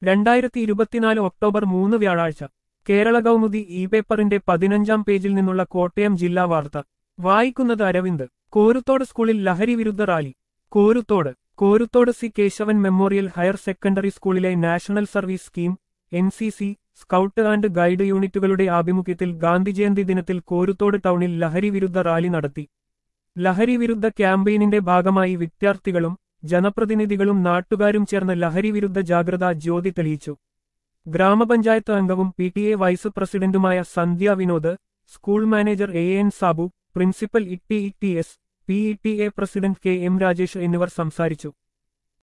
രണ്ടായിരത്തി ഇരുപത്തിനാല് ഒക്ടോബർ മൂന്ന് വ്യാഴാഴ്ച കേരള കൗമുദി ഇ പേപ്പറിന്റെ പതിനഞ്ചാം പേജിൽ നിന്നുള്ള കോട്ടയം ജില്ലാ വാർത്ത വായിക്കുന്നത് അരവിന്ദ് കോരുത്തോട് സ്കൂളിൽ ലഹരി വിരുദ്ധ rally Koruthodu Koruthodu C Kesavan memorial higher secondary സ്കൂളിലെ national service scheme N C C scout and guide യൂണിറ്റുകളുടെ ആഭിമുഖ്യത്തിൽ ഗാന്ധിജയന്തി ദിനത്തിൽ കോരുത്തോട് ടൗണിൽ ലഹരി വിരുദ്ധ റാലി നടത്തി ലഹരി വിരുദ്ധ ക്യാമ്പയിനിന്റെ ഭാഗമായി വിദ്യാർത്ഥികളും ജനപ്രതിനിധികളും നാട്ടുകാരും ചേർന്ന് ലഹരി വിരുദ്ധ ജാഗ്രതാ ജ്യോതി തെളിയിച്ചു ഗ്രാമപഞ്ചായത്ത് അംഗവും പി ടി എ വൈസ് പ്രസിഡന്റുമായ Sandhya Vinod school manager A N Sabu principal E T E T S P E T A president K M Rajesh എന്നിവർ സംസാരിച്ചു